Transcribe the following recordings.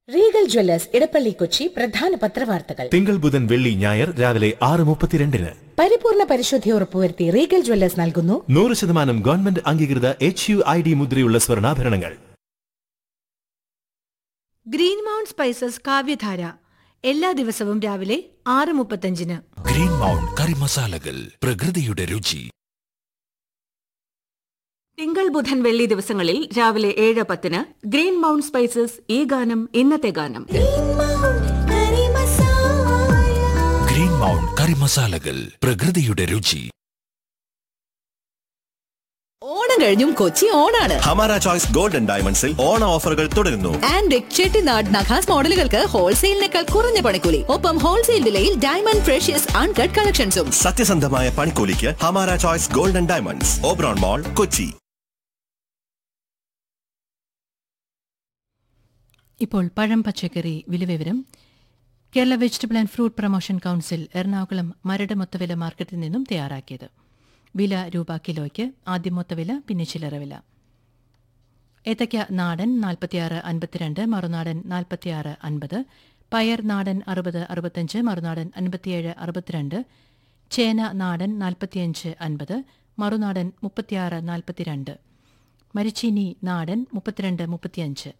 Regal Jewellers Edappally Kochi പ്രധാന പത്രവാർത്തകൾ തിങ്കൾ ബുധൻ വെള്ളി ഞായർ രാവിലെ ആറ് മുപ്പത്തിരണ്ടിന് പരിപൂർണ പരിശുദ്ധി ഉറപ്പുവരുത്തി റീഗൽ ജ്വല്ലേഴ്സ് നൽകുന്നു നൂറ് ശതമാനം ഗവൺമെന്റ് അംഗീകൃത എച്ച് യു ഐ ഡി മുദ്രയുള്ള സ്വർണ്ണാഭരണങ്ങൾ ഗ്രീൻ മൗണ്ട് സ്പൈസസ് കാവ്യധാര എല്ലാ ദിവസവും രാവിലെ ആറ് മുപ്പത്തഞ്ചിന് ഗ്രീൻ മൗണ്ട് കറി മസാലകൾ പ്രകൃതിയുടെ രുചി തിങ്കൾ ബുധൻ വെള്ളി ദിവസങ്ങളിൽ രാവിലെ ഏഴ് പത്തിന് ഗ്രീൻ മൗണ്ട് സ്പൈസസ് ഈ ഗാനം ഇന്നത്തെ ഗാനം ഗ്രീൻ മൗണ്ട് കറി മസാലകൾ പ്രകൃതിയുടെ രുചി ഓണം കഴിഞ്ഞും കൊച്ചി ഓണാണ് ഹമാര ചോയ്സ് ഗോൾഡൻ ഡയമണ്ട്സിൽ ഓണ ഓഫറുകൾ തുടരുന്നു ആൻഡ് ചെട്ടിനാട് നഖാസ് മോഡലുകൾക്ക് ഹോൾസെയിലിനേക്കാൾ കുറഞ്ഞ പണിക്കൂലി ഒപ്പം ഹോൾസെയിൽ വിലയിൽ ഡയമണ്ട് ഫ്രഷ്യസ് അൺകട്ട് കളക്ഷൻസും സത്യസന്ധമായ പണിക്കൂലിക്ക് Hamara choice golden diamonds Oberon mall Kochi ഇപ്പോൾ പഴം പച്ചക്കറി വിലവിവരം Kerala vegetable and fruit promotion council Ernakulam Maradu മൊത്തവില മാർക്കറ്റിൽ നിന്നും തയ്യാറാക്കിയത് വില രൂപ കിലോയ്ക്ക് ആദ്യം മൊത്തവില പിന്നെ ചില്ലറ വില ഏത്തയ്ക്ക നാടൻ നാൽപ്പത്തിയാറ് അൻപത്തിരണ്ട് മറുനാടൻ നാൽപ്പത്തിയാറ് അൻപത് പയർ നാടൻ അറുപത് അറുപത്തഞ്ച് മറുനാടൻ അൻപത്തിയേഴ് അറുപത്തിരണ്ട് ചേന നാടൻ നാൽപ്പത്തിയഞ്ച് അൻപത് മറുനാടൻ മുപ്പത്തിയാറ് നാൽപ്പത്തിരണ്ട് മരിച്ചീനി നാടൻ മുപ്പത്തിരണ്ട് മുപ്പത്തിയഞ്ച്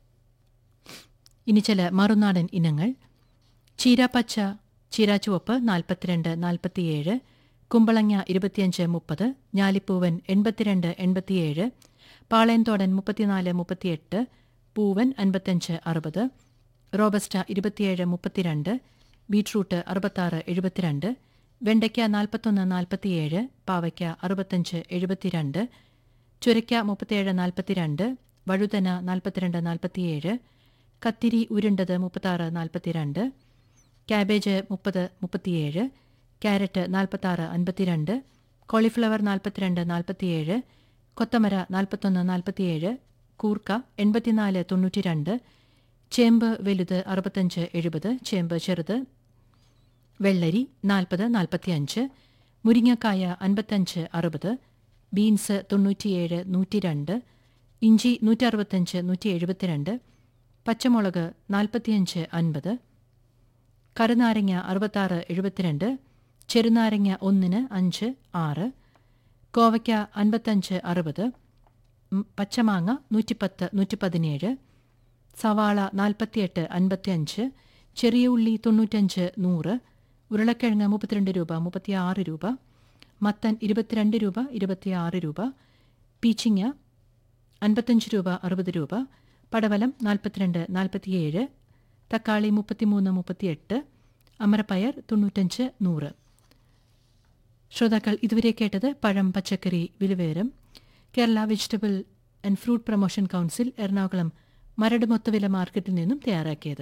ഇനി ചില മറുനാടൻ ഇനങ്ങൾ ചീരാപ്പച്ച ചീരാച്ചുവപ്പ് നാൽപ്പത്തിരണ്ട് നാൽപ്പത്തിയേഴ് കുമ്പളങ്ങ ഇരുപത്തിയഞ്ച് മുപ്പത് ഞാലിപ്പൂവൻ എൺപത്തിരണ്ട് എൺപത്തിയേഴ് പാളയൻതോടൻ മുപ്പത്തിനാല് മുപ്പത്തിയെട്ട് പൂവൻ അൻപത്തഞ്ച് അറുപത് റോബസ്റ്റ ഇരുപത്തിയേഴ് മുപ്പത്തിരണ്ട് ബീട്രൂട്ട് അറുപത്താറ് എഴുപത്തിരണ്ട് വെണ്ടയ്ക്ക നാൽപ്പത്തൊന്ന് നാൽപ്പത്തിയേഴ് പാവയ്ക്ക അറുപത്തഞ്ച് എഴുപത്തിരണ്ട് ചുരയ്ക്ക മുപ്പത്തിയേഴ് നാൽപ്പത്തിരണ്ട് വഴുതന നാൽപ്പത്തിരണ്ട് നാൽപ്പത്തിയേഴ് കത്തിരി ഉരുണ്ടത് മുപ്പത്താറ് നാൽപ്പത്തിരണ്ട് ക്യാബേജ് മുപ്പത് മുപ്പത്തിയേഴ് ക്യാരറ്റ് നാൽപ്പത്താറ് അൻപത്തിരണ്ട് കോളിഫ്ലവർ നാൽപ്പത്തിരണ്ട് നാൽപ്പത്തിയേഴ് കൊത്തമര നാൽപ്പത്തൊന്ന് നാൽപ്പത്തിയേഴ് കൂർക്ക എൺപത്തിനാല് തൊണ്ണൂറ്റിരണ്ട് ചേമ്പ് വലുത് അറുപത്തഞ്ച് എഴുപത് ചേമ്പ് ചെറുത് വെള്ളരി നാൽപ്പത് നാൽപ്പത്തിയഞ്ച് മുരിങ്ങക്കായ അൻപത്തഞ്ച് അറുപത് ബീൻസ് തൊണ്ണൂറ്റിയേഴ് നൂറ്റിരണ്ട് ഇഞ്ചി നൂറ്റി അറുപത്തഞ്ച് നൂറ്റി എഴുപത്തിരണ്ട് പച്ചമുളക് നാൽപ്പത്തിയഞ്ച് അൻപത് കറുനാരങ്ങ അറുപത്താറ് എഴുപത്തിരണ്ട് ചെറുനാരങ്ങ ഒന്നിന് അഞ്ച് ആറ് കോവയ്ക്ക അൻപത്തഞ്ച് അറുപത് ഉം, പച്ചമാങ്ങ നൂറ്റിപ്പത്ത് നൂറ്റി പതിനേഴ് സവാള നാൽപ്പത്തിയെട്ട് അൻപത്തിയഞ്ച് ചെറിയ ഉള്ളി തൊണ്ണൂറ്റഞ്ച് നൂറ് ഉരുളക്കിഴങ്ങ് മുപ്പത്തിരണ്ട് രൂപ മുപ്പത്തിയാറ് രൂപ മത്തൻ ഇരുപത്തിരണ്ട് രൂപ ഇരുപത്തിയാറ് രൂപ പീച്ചിങ്ങ അൻപത്തഞ്ച് രൂപ അറുപത് രൂപ പടവലം നാൽപ്പത്തിരണ്ട് നാൽപ്പത്തിയേഴ് തക്കാളി മുപ്പത്തിമൂന്ന് മുപ്പത്തിയെട്ട് അമരപ്പയർ തൊണ്ണൂറ്റഞ്ച് നൂറ് ശ്രോതാക്കൾ ഇതുവരെ കേട്ടത് പഴം പച്ചക്കറി വിലവേരം Kerala vegetable and fruit promotion council Ernakulam Maradu മൊത്തവില മാർക്കറ്റിൽ നിന്നും തയ്യാറാക്കിയത്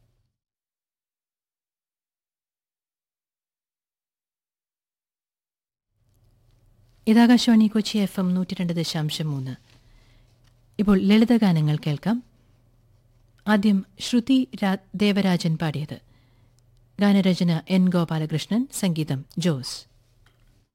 ഇതാകാശവാണി കൊച്ചി എഫ് എം നൂറ്റി രണ്ട് ദശാംശം മൂന്ന് ഇപ്പോൾ ലളിതഗാനങ്ങൾ കേൾക്കാം ആദ്യം ശ്രുതി രാ- ദേവരാജൻ പാടിയത് ഗാനരചന എൻ ഗോപാലകൃഷ്ണൻ സംഗീതം ജോസ്